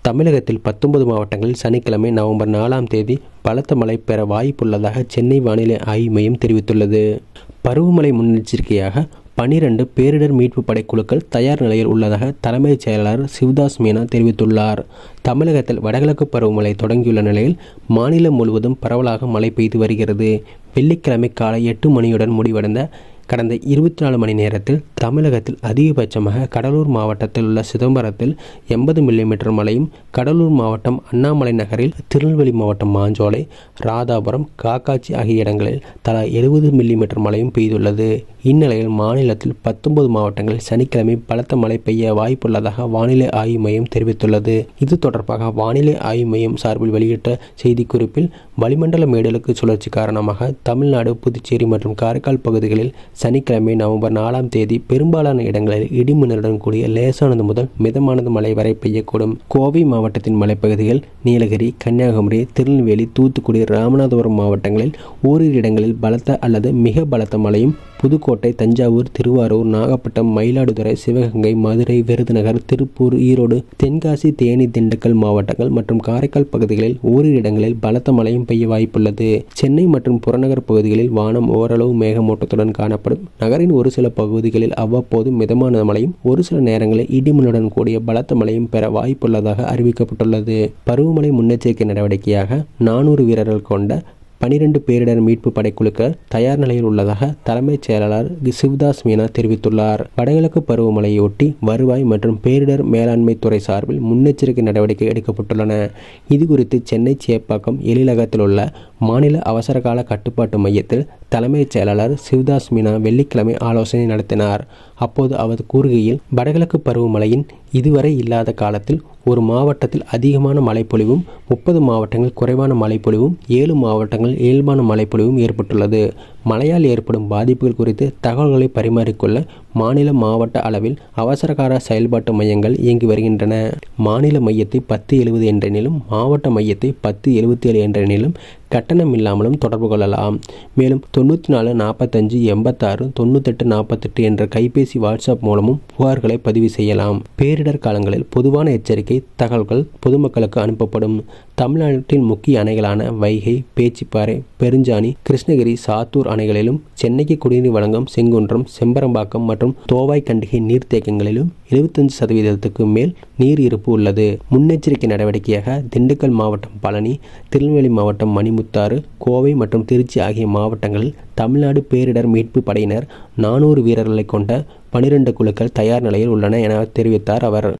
தமிழகத்தில் பத்தொன்பது மாவட்டங்களில் சனிக்கிழமை நவம்பர் நாலாம் தேதி பலத்த மழை பெற வாய்ப்புள்ளதாக சென்னை வானிலை ஆய்வு மையம் தெரிவித்துள்ளது பருவமழை முன்னெச்சரிக்கையாக பனிரெண்டு பேரிடர் மீட்பு படைக்குழுக்கள் தயார் நிலையில் உள்ளதாக தலைமைச் செயலாளர் சிவதாஸ் மீனா தெரிவித்துள்ளார் தமிழகத்தில் வடகிழக்கு பருவமழை தொடங்கியுள்ள நிலையில் மாநிலம் முழுவதும் பரவலாக மழை பெய்து வருகிறது வெள்ளிக்கிழமை காலை எட்டு மணியுடன் முடிவடைந்த கடந்த இருபத்தி நாலு மணி நேரத்தில் தமிழகத்தில் அதிகபட்சமாக கடலூர் மாவட்டத்தில் உள்ள சிதம்பரத்தில் எண்பது மில்லிமீட்டர் மழையும் கடலூர் மாவட்டம் அண்ணாமலை நகரில் திருநெல்வேலி மாவட்டம் மாஞ்சோலை ராதாபுரம் காக்காட்சி ஆகிய இடங்களில் தலா எழுபது மில்லிமீட்டர் மழையும் பெய்துள்ளது இந்நிலையில் மாநிலத்தில் பத்தொன்பது மாவட்டங்களில் சனிக்கிழமை பலத்த மழை பெய்ய வாய்ப்புள்ளதாக வானிலை ஆய்வு மையம் தெரிவித்துள்ளது இது தொடர்பாக வானிலை ஆய்வு மையம் சார்பில் வெளியிட்ட செய்திக்குறிப்பில் வளிமண்டல மேடலுக்கு சுழற்சி காரணமாக தமிழ்நாடு புதுச்சேரி மற்றும் காரைக்கால் பகுதிகளில் சனிக்கிழமை நவம்பர் நாலாம் தேதி பெரும்பாலான இடங்களில் இடிமின்னலுடன் கூடிய லேசானது முதல் மிதமானது மழை வரை பெய்யக்கூடும் கோவை மாவட்டத்தின் மலைப்பகுதிகள் நீலகிரி கன்னியாகுமரி திருநெல்வேலி தூத்துக்குடி ராமநாதபுரம் மாவட்டங்களில் ஓரிரு இடங்களில் பலத்த அல்லது மிக பலத்த மழையும் புதுக்கோட்டை தஞ்சாவூர் திருவாரூர் நாகப்பட்டினம் மயிலாடுதுறை சிவகங்கை மதுரை விருதுநகர் திருப்பூர் ஈரோடு தென்காசி தேனி திண்டுக்கல் மாவட்டங்கள் மற்றும் காரைக்கால் பகுதிகளில் ஓரிரு இடங்களில் பலத்த மழையும் பெய்ய வாய்ப்புள்ளது சென்னை மற்றும் புறநகர் பகுதிகளில் வானம் ஓரளவு மேகமூட்டத்துடன் காணப்படும் நகரின் ஒரு சில பகுதிகளில் அவ்வப்போது மிதமான மழையும் ஒரு சில நேரங்களில் இடிமின்னுடன் கூடிய பலத்த மழையும் பெற வாய்ப்புள்ளதாக அறிவிக்கப்பட்டுள்ளது பருவமழை முன்னெச்சரிக்கை நடவடிக்கையாக நானூறு வீரர்கள் கொண்ட பனிரெண்டு பேரிடர் மீட்பு படைக்குழுக்கள் தயார் நிலையில் உள்ளதாக தலைமைச் செயலாளர் சிவதாஸ் மீனா தெரிவித்துள்ளார் வடகிழக்கு பருவமழையொட்டி வருவாய் மற்றும் பேரிடர் மேலாண்மை துறை சார்பில் முன்னெச்சரிக்கை நடவடிக்கை எடுக்கப்பட்டுள்ளன இதுகுறித்து சென்னை சேப்பாக்கம் எழிலகத்தில் உள்ள மாநில அவசரகால கட்டுப்பாட்டு மையத்தில் தலைமைச் செயலாளர் சிவதாஸ் மீனா வெள்ளிக்கிழமை ஆலோசனை நடத்தினார் அப்போது அவர் கூறுகையில் வடகிழக்கு பருவமழையின் இதுவரை இல்லாத காலத்தில் ஒரு மாவட்டத்தில் அதிகமான மழைப்பொழிவும் முப்பது மாவட்டங்கள் குறைவான மழைப்பொழிவும் ஏழு மாவட்டங்கள் இயல்பான மழைப்பொழிவும் ஏற்பட்டுள்ளது மழையால் ஏற்படும் பாதிப்புகள் குறித்து தகவல்களை பரிமாறிக்கொள்ள மாநில மாவட்ட அளவில் அவசரகால செயல்பாட்டு மையங்கள் இயங்கி வருகின்றன மாநில மையத்தை பத்து எழுபது என்ற எண்ணிலும் மாவட்ட மையத்தை பத்து எழுபத்தி ஏழு என்ற எண்ணிலும் கட்டணம் இல்லாமலும் தொடர்பு கொள்ளலாம் மேலும் தொண்ணூற்றி நாலு நாற்பத்தஞ்சு எண்பத்தாறு தொண்ணூத்தெட்டு நாற்பத்தெட்டு என்ற கைபேசி வாட்ஸ்அப் மூலமும் புகார்களை பதிவு செய்யலாம் பேரிடர் காலங்களில் பொதுவான எச்சரிக்கை தகவல்கள் பொதுமக்களுக்கு அனுப்பப்படும் தமிழ்நாட்டின் முக்கிய அணைகளான வைகை பேச்சிப்பாறை பெருஞ்சாணி கிருஷ்ணகிரி சாத்தூர் அணைகளிலும் சென்னைக்கு குடிநீர் வழங்கும் செங்குன்றம் செம்பரம்பாக்கம் மற்றும் தோவாய் கண்டிகை நீர்த்தேக்கங்களிலும் எழுபத்தஞ்சு சதவீதத்துக்கு மேல் நீர் இருப்பு உள்ளது முன்னெச்சரிக்கை நடவடிக்கையாக திண்டுக்கல் மாவட்டம் பழனி திருநெல்வேலி மாவட்டம் மணிமுத்தாறு கோவை மற்றும் திருச்சி ஆகிய மாவட்டங்களில் தமிழ்நாடு பேரிடர் மீட்பு படையினர் நானூறு வீரர்களை கொண்ட பனிரெண்டு குழுக்கள் தயார் நிலையில் உள்ளன என தெரிவித்தார் அவர்